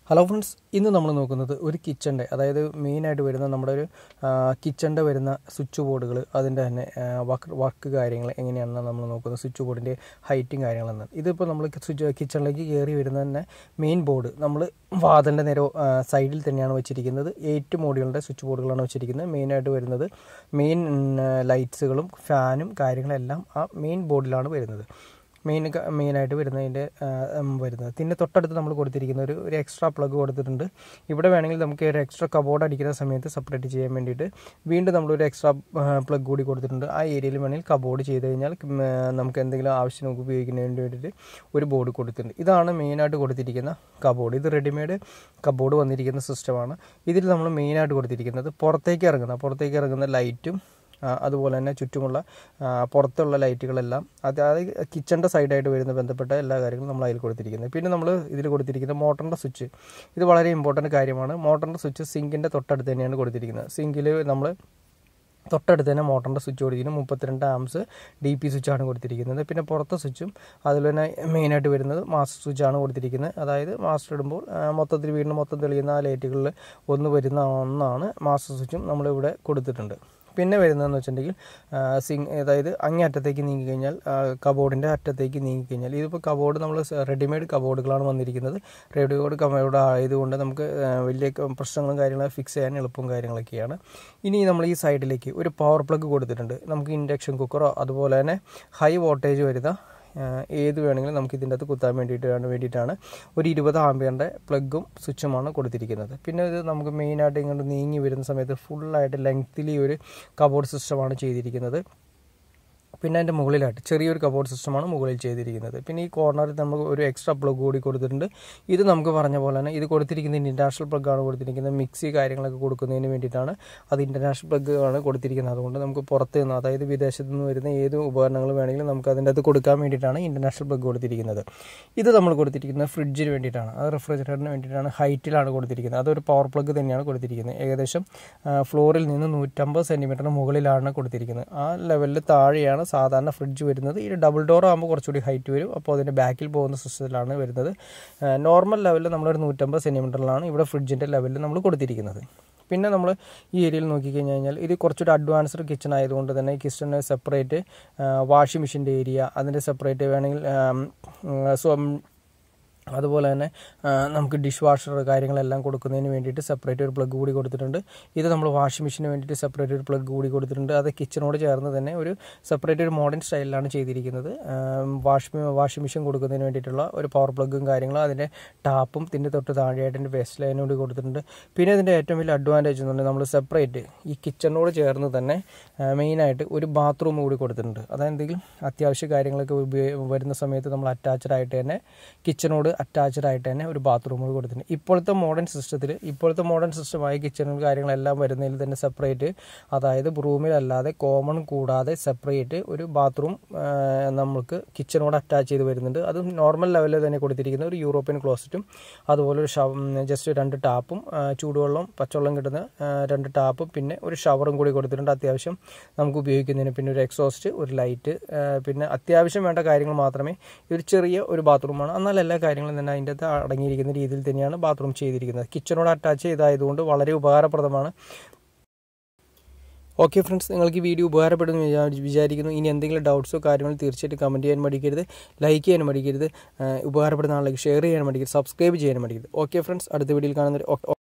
hello friends ഇന്ന് നമ്മൾ നോക്കുന്നത് ഒരു കിച്ചൻ്റെ അതായത് മെയിനായിട്ട് വരുന്ന നമ്മുടെ ഒരു കിച്ചൻ്റെ വരുന്ന സ്വിച്ച് ബോർഡുകൾ അതിൻ്റെ തന്നെ വർക്ക് വർക്ക് കാര്യങ്ങൾ എങ്ങനെയാണെന്ന് നമ്മൾ നോക്കുന്നത് സ്വിച്ച് ബോർഡിൻ്റെ ഹൈറ്റും കാര്യങ്ങളെന്ന് ഇതിപ്പോൾ നമ്മൾ സ്വിച്ച് കിച്ചണിലേക്ക് കയറി വരുന്ന തന്നെ മെയിൻ ബോർഡ് നമ്മൾ വാതിലിൻ്റെ നേരെ സൈഡിൽ തന്നെയാണ് വെച്ചിരിക്കുന്നത് എയ്റ്റ് മോഡുകളുടെ സ്വിച്ച് ബോർഡുകളാണ് വെച്ചിരിക്കുന്നത് മെയിനായിട്ട് വരുന്നത് മെയിൻ ലൈറ്റ്സുകളും ഫാനും കാര്യങ്ങളെല്ലാം ആ മെയിൻ ബോർഡിലാണ് വരുന്നത് മെയിൻ മെയിനായിട്ട് വരുന്നതിൻ്റെ വരുന്നത് പിന്നെ തൊട്ടടുത്ത് നമ്മൾ കൊടുത്തിരിക്കുന്ന ഒരു ഒരു എക്സ്ട്രാ പ്ലഗ് കൊടുത്തിട്ടുണ്ട് ഇവിടെ വേണമെങ്കിൽ നമുക്ക് ഒരു എക്സ്ട്രാ കബോർഡ് അടിക്കുന്ന സമയത്ത് സെപ്പറേറ്റ് ചെയ്യാൻ വേണ്ടിയിട്ട് വീണ്ടും നമ്മളൊരു എക്സ്ട്രാ പ്ലഗ് കൂടി കൊടുത്തിട്ടുണ്ട് ആ ഏരിയയിൽ വേണമെങ്കിൽ കബോർഡ് ചെയ്ത് കഴിഞ്ഞാൽ നമുക്ക് എന്തെങ്കിലും ആവശ്യം നമുക്ക് ഉപയോഗിക്കുന്നതിന് വേണ്ടിയിട്ട് ഒരു ബോർഡ് കൊടുത്തിട്ടുണ്ട് ഇതാണ് മെയിനായിട്ട് കൊടുത്തിരിക്കുന്ന കബോർഡ് ഇത് റെഡിമെയ്ഡ് കബോർഡ് വന്നിരിക്കുന്ന സിസ്റ്റമാണ് ഇതിൽ നമ്മൾ മെയിനായിട്ട് കൊടുത്തിരിക്കുന്നത് പുറത്തേക്ക് ഇറങ്ങുന്ന പുറത്തേക്ക് ഇറങ്ങുന്ന ലൈറ്റും അതുപോലെ തന്നെ ചുറ്റുമുള്ള പുറത്തുള്ള ലൈറ്റുകളെല്ലാം അതായത് കിച്ചൻ്റെ സൈഡായിട്ട് വരുന്ന ബന്ധപ്പെട്ട എല്ലാ കാര്യങ്ങളും നമ്മൾ അതിൽ കൊടുത്തിരിക്കുന്നത് പിന്നെ നമ്മൾ ഇതിൽ കൊടുത്തിരിക്കുന്ന മോട്ടറിൻ്റെ സ്വിച്ച് ഇത് വളരെ ഇമ്പോർട്ടൻറ്റ് കാര്യമാണ് മോട്ടറിൻ്റെ സ്വിച്ച് സിങ്കിൻ്റെ തൊട്ടടുത്ത് തന്നെയാണ് കൊടുത്തിരിക്കുന്നത് സിങ്കിൽ നമ്മൾ തൊട്ടടുത്ത് തന്നെ മോട്ടറിൻ്റെ സ്വിച്ച് കൊടുത്തിരിക്കുന്നത് മുപ്പത്തിരണ്ട് ആംസ് ഡി പി സ്വിച്ചാണ് കൊടുത്തിരിക്കുന്നത് പിന്നെ പുറത്തെ സ്വിച്ചും അതുപോലെ തന്നെ മെയിനായിട്ട് വരുന്നത് മാസ്റ്റർ സ്വിച്ചാണ് കൊടുത്തിരിക്കുന്നത് അതായത് മാസ്റ്റർ ഇടുമ്പോൾ മൊത്തത്തിൽ വീടിന് മൊത്തം തെളിയുന്ന ആ ലൈറ്റുകളിൽ ഒന്ന് വരുന്ന ഒന്നാണ് മാസ്റ്റർ സ്വിച്ചും നമ്മളിവിടെ കൊടുത്തിട്ടുണ്ട് പിന്നെ വരുന്നതെന്ന് വെച്ചിട്ടുണ്ടെങ്കിൽ സിങ് അതായത് അങ്ങേ അറ്റത്തേക്ക് നീങ്ങി കഴിഞ്ഞാൽ കബോർഡിൻ്റെ അറ്റത്തേക്ക് നീങ്ങി കഴിഞ്ഞാൽ ഇതിപ്പോൾ കബോർഡ് നമ്മൾ റെഡിമെയ്ഡ് കബോർഡുകളാണ് വന്നിരിക്കുന്നത് റെഡിമെയ്ഡ് കബോർഡ് ആയതുകൊണ്ട് നമുക്ക് വലിയ പ്രശ്നങ്ങളും കാര്യങ്ങളും ഫിക്സ് ചെയ്യാൻ എളുപ്പവും കാര്യങ്ങളൊക്കെയാണ് ഇനി നമ്മൾ ഈ സൈഡിലേക്ക് ഒരു പവർ പ്ലഗ് കൊടുത്തിട്ടുണ്ട് നമുക്ക് ഇൻഡക്ഷൻ കുക്കറോ അതുപോലെ തന്നെ ഹൈ വോൾട്ടേജ് വരുന്ന ഏത് വേണമെങ്കിലും നമുക്ക് ഇതിൻ്റെ അകത്ത് കുത്താൻ വേണ്ടിയിട്ടാണ് വേണ്ടിയിട്ടാണ് ഒരു ഇരുപത് ആംബിയറിൻ്റെ പ്ലഗും സ്വിച്ചുമാണ് കൊടുത്തിരിക്കുന്നത് പിന്നെ ഇത് നമുക്ക് മെയിനായിട്ട് ഇങ്ങോട്ട് നീങ്ങി വരുന്ന സമയത്ത് ഫുള്ളായിട്ട് ലെങ്തിലി ഒരു കബോർഡ് സിസ്റ്റമാണ് ചെയ്തിരിക്കുന്നത് പിന്നെ അതിൻ്റെ മുകളിലായിട്ട് ചെറിയൊരു കബോർഡ് സിസ്റ്റമാണ് മുകളിൽ ചെയ്തിരിക്കുന്നത് പിന്നെ ഈ കോർണറിൽ നമുക്ക് ഒരു എക്സ്ട്രാ പ്ലഗ് കൂടി കൊടുത്തിട്ടുണ്ട് ഇത് നമുക്ക് പറഞ്ഞ പോലെ തന്നെ ഇത് കൊടുത്തിരിക്കുന്നത് ഇൻറ്റർനാഷണൽ പ്ലഗ് ആണ് കൊടുത്തിരിക്കുന്നത് മിക്സി കാര്യങ്ങളൊക്കെ കൊടുക്കുന്നതിന് വേണ്ടിയിട്ടാണ് അത് ഇൻറ്റർനാഷണൽ പ്ലഗ് ആണ് കൊടുത്തിരിക്കുന്നത് അതുകൊണ്ട് നമുക്ക് പുറത്ത് നിന്ന് അതായത് വിദേശത്ത് നിന്ന് വരുന്ന ഏത് ഉപകരണങ്ങൾ വേണമെങ്കിലും നമുക്ക് അതിൻ്റെ അകത്ത് കൊടുക്കാൻ വേണ്ടിയിട്ടാണ് ഇൻറ്റർനാഷണൽ പ്ലഗ് കൊടുത്തിരിക്കുന്നത് ഇത് നമ്മൾ കൊടുത്തിരിക്കുന്നത് ഫ്രിഡ്ജിന് വേണ്ടിയിട്ടാണ് അത് റെഫ്രിജറേറ്ററിന് വേണ്ടിയിട്ടാണ് ഹൈറ്റിലാണ് കൊടുത്തിരിക്കുന്നത് അതൊരു പവർ പ്ലഗ് തന്നെയാണ് കൊടുത്തിരിക്കുന്നത് ഏകദേശം ഫ്ലോറിൽ നിന്ന് നൂറ്റമ്പത് സെൻറ്റിമീറ്ററിന് മുകളിലാണ് കൊടുത്തിരിക്കുന്നത് ആ ലെവലിൽ താഴെയാണ് സാധാരണ ഫ്രിഡ്ജ് വരുന്നത് ഈ ഡബിൾ ഡോർ ആകുമ്പോൾ കുറച്ചുകൂടി ഹൈറ്റ് വരും അപ്പോൾ അതിൻ്റെ ബാക്കിൽ പോകുന്ന സിസ്റ്റത്തിലാണ് വരുന്നത് നോർമൽ ലെവലിൽ നമ്മളൊരു നൂറ്റമ്പത് സെൻറ്റിമീറ്ററിലാണ് ഇവിടെ ഫ്രിഡ്ജിൻ്റെ ലെവലിൽ നമ്മൾ കൊടുത്തിരിക്കുന്നത് പിന്നെ നമ്മൾ ഈ ഏരിയയിൽ നോക്കിക്കഴിഞ്ഞ് കഴിഞ്ഞാൽ ഇത് കുറച്ചുകൂടി അഡ്വാൻസ്ഡ് കിച്ചൺ ആയതുകൊണ്ട് തന്നെ കിച്ചണിന് സെപ്പറേറ്റ് വാഷിംഗ് മെഷീൻ്റെ ഏരിയ അതിൻ്റെ സെപ്പറേറ്റ് വേണമെങ്കിൽ അതുപോലെ തന്നെ നമുക്ക് ഡിഷ് വാഷർ കാര്യങ്ങളെല്ലാം കൊടുക്കുന്നതിന് വേണ്ടിയിട്ട് സെപ്പറേറ്റ് ഒരു പ്ലഗ് കൂടി കൊടുത്തിട്ടുണ്ട് ഇത് നമ്മൾ വാഷിംഗ് മെഷീന് വേണ്ടിയിട്ട് സെപ്പറേറ്റ് ഒരു പ്ലഗ് കൂടി കൊടുത്തിട്ടുണ്ട് അത് കിച്ചണോട് ചേർന്ന് തന്നെ ഒരു സെപ്പറേറ്റ് ഒരു മോഡേൺ സ്റ്റൈലിലാണ് ചെയ്തിരിക്കുന്നത് വാഷ് വാഷിംഗ് മെഷീൻ കൊടുക്കുന്നതിന് വേണ്ടിയിട്ടുള്ള ഒരു പവർ പ്ലഗും കാര്യങ്ങളും അതിൻ്റെ ടാപ്പും ഇതിൻ്റെ തൊട്ട് താഴെയായിട്ട് എൻ്റെ വേസ്റ്റ് ലൈനും കൂടി കൊടുത്തിട്ടുണ്ട് പിന്നെ ഇതിൻ്റെ ഏറ്റവും വലിയ അഡ്വാൻറ്റേജ് എന്ന് പറഞ്ഞാൽ നമ്മൾ സെപ്പറേറ്റ് ഈ കിച്ചണോട് ചേർന്ന് തന്നെ മെയിനായിട്ട് ഒരു ബാത്റൂം കൂടി കൊടുത്തിട്ടുണ്ട് അതായത് എന്തെങ്കിലും അത്യാവശ്യ കാര്യങ്ങളൊക്കെ വരുന്ന സമയത്ത് നമ്മൾ അറ്റാച്ച്ഡ് ആയിട്ട് തന്നെ കിച്ചണോട് അറ്റാച്ച്ഡ് ആയിട്ട് തന്നെ ഒരു ബാത്റൂം കൂടി കൊടുത്തിട്ടുണ്ട് ഇപ്പോഴത്തെ മോഡേൺ സിസ്റ്റത്തിൽ ഇപ്പോഴത്തെ മോഡേൺ സിസ്റ്റമായ കിച്ചണും കാര്യങ്ങളെല്ലാം വരുന്നതിൽ തന്നെ സെപ്പറേറ്റ് അതായത് റൂമിലല്ലാതെ കോമൺ കൂടാതെ സെപ്പറേറ്റ് ഒരു ബാത്റൂം നമുക്ക് കിച്ചണോട് അറ്റാച്ച് ചെയ്ത് വരുന്നുണ്ട് അത് നോർമൽ ലെവലിൽ തന്നെ കൊടുത്തിരിക്കുന്ന ഒരു യൂറോപ്യൻ ക്ലോസറ്റും അതുപോലെ ഒരു ജസ്റ്റ് രണ്ട് ടാപ്പും ചൂടുവെള്ളം പച്ചവെള്ളം കിട്ടുന്ന രണ്ട് ടാപ്പും പിന്നെ ഒരു ഷവറും കൂടി കൊടുത്തിട്ടുണ്ട് അത്യാവശ്യം നമുക്ക് ഉപയോഗിക്കുന്നതിന് പിന്നെ ഒരു എക്സോസ്റ്റ് ഒരു ലൈറ്റ് പിന്നെ അത്യാവശ്യം വേണ്ട കാര്യങ്ങൾ മാത്രമേ ഒരു ചെറിയ ഒരു ബാത്റൂമാണ് എന്നാൽ എല്ലാ കാര്യങ്ങളും തന്നെ അതിൻ്റെ അകത്ത് അടങ്ങിയിരിക്കുന്ന രീതിയിൽ തന്നെയാണ് ബാത്റൂം ചെയ്തിരിക്കുന്നത് കിച്ചണോട് അറ്റാച്ച് ചെയ്തായതുകൊണ്ട് വളരെ ഉപകാരപ്രദമാണ് ഓക്കെ ഫ്രണ്ട്സ് നിങ്ങൾക്ക് ഈ വീഡിയോ ഉപകാരപ്പെടുന്നു വിചാരിക്കുന്നു ഇനി എന്തെങ്കിലും ഡൗട്ട്സോ കാര്യങ്ങളോ തീർച്ചയായിട്ടും കമൻറ്റ് ചെയ്യാൻ മടിക്കരുത് ലൈക്ക് ചെയ്യാൻ മടിക്കരുത് ഉപകാരപ്പെടുന്ന ആളിലേക്ക് ഷെയർ ചെയ്യാൻ മടിക്കരുത് സബ്സ്ക്രൈബ് ചെയ്യാൻ മടിക്കരുത് ഓക്കെ ഫ്രണ്ട്സ് അടുത്ത വീഡിയോയിൽ കാണുന്നവർ